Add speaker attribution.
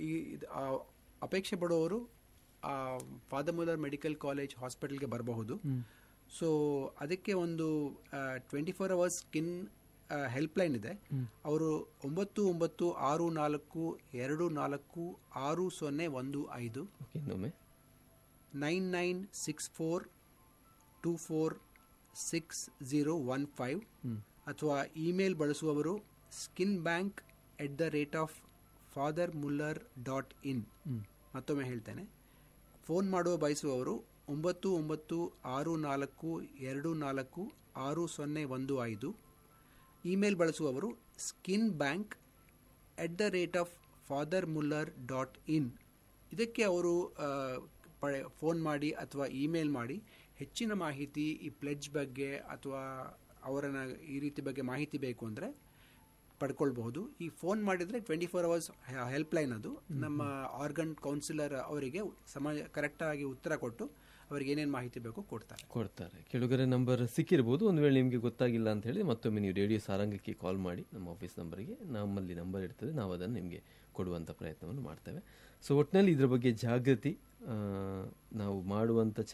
Speaker 1: ಈ ಇದ್- ಆ, ಅಪೇಕ್ಷೆ ಪಡುವವರು ಫಾದರ್ ಮುಲ್ಲರ್ ಮೆಡಿಕಲ್ ಕಾಲೇಜ್ ಹಾಸ್ಪಿಟಲ್ಗೆ ಬರಬಹುದು ಸೊ ಅದಕ್ಕೆ ಒಂದು twenty four hours skin helpline ಇದೆ ಅವರು ಒಂಬತ್ತು ಒಂಬತ್ತು ಆರು ನಾಲ್ಕು ಎರಡು ನಾಲ್ಕು ಆರು ಸೊನ್ನೆ ಒಂದು ಐದು
Speaker 2: ಓಕೆ ಇನ್ನೊಮ್ಮೆ
Speaker 1: nine nine six four two four six zero one five ಅಥವಾ ಇಮೇಲ್ ಬಳಸುವವರು skin bank at the rate of father Muller dot in ಮತ್ತೊಮ್ಮೆ ಹೇಳ್ತೇನೆ ಫೋನ್ ಮಾಡುವ ಬಯಸುವವರು ಒಂಬತ್ತು ಒಂಬತ್ತು ಆರು ನಾಲ್ಕು ಎರಡು ನಾಲ್ಕು ಆರು ಸೊನ್ನೆ ಒಂದು ಐದು ಇಮೇಲ್ ಬಳಸುವವರು skin bank at the rate of father Muller dot in ಇದಕ್ಕೆ ಅವರು ಆ, ಪಡೆ ಫೋನ್ ಮಾಡಿ ಅಥವಾ ಇಮೇಲ್ ಮಾಡಿ ಹೆಚ್ಚಿನ ಮಾಹಿತಿ ಈ ಪ್ಲೆಡ್ಜ್ ಬಗ್ಗೆ ಅಥವಾ ಅವರನ್ನ ಈ ರೀತಿ ಬಗ್ಗೆ ಮಾಹಿತಿ ಬೇಕು ಅಂದರೆ ಪಡ್ಕೊಳ್ಬಹುದು ಈ ಫೋನ್ ಮಾಡಿದರೆ ಟ್ವೆಂಟಿ ಫೋರ್ ಅವರ್ಸ್ ಹೆಲ್ಪ್ಲೈನ್ ಅದು ನಮ್ಮ ಆರ್ಗನ್ ಕೌನ್ಸಿಲರ್ ಅವರಿಗೆ ಸಮಾಜ ಕರೆಕ್ಟಾಗಿ ಉತ್ತರ ಕೊಟ್ಟು ಅವರಿಗೆ ಏನೇನು ಮಾಹಿತಿ ಬೇಕು ಕೊಡ್ತಾರೆ
Speaker 2: ಕೊಡ್ತಾರೆ ಕೆಳಗರೆ ನಂಬರ್ ಸಿಕ್ಕಿರ್ಬೋದು ಒಂದು ವೇಳೆ ನಿಮಗೆ ಗೊತ್ತಾಗಿಲ್ಲ ಅಂತ ಹೇಳಿ ಮತ್ತೊಮ್ಮೆ ನೀವು ರೇಡಿಯೋ ಸಾರಂಗಕ್ಕೆ ಕಾಲ್ ಮಾಡಿ ನಮ್ಮ ಆಫೀಸ್ ನಂಬರ್ಗೆ ನಮ್ಮಲ್ಲಿ ನಂಬರ್ ಇರ್ತದೆ ನಾವು ಅದನ್ನು ನಿಮಗೆ ಕೊಡುವಂಥ ಪ್ರಯತ್ನವನ್ನು ಮಾಡ್ತೇವೆ ಸೊ ಒಟ್ಟಿನಲ್ಲಿ ಇದ್ರ ಬಗ್ಗೆ ಜಾಗೃತಿ ಆ, ನಾವು ಮಾಡುವಂಥ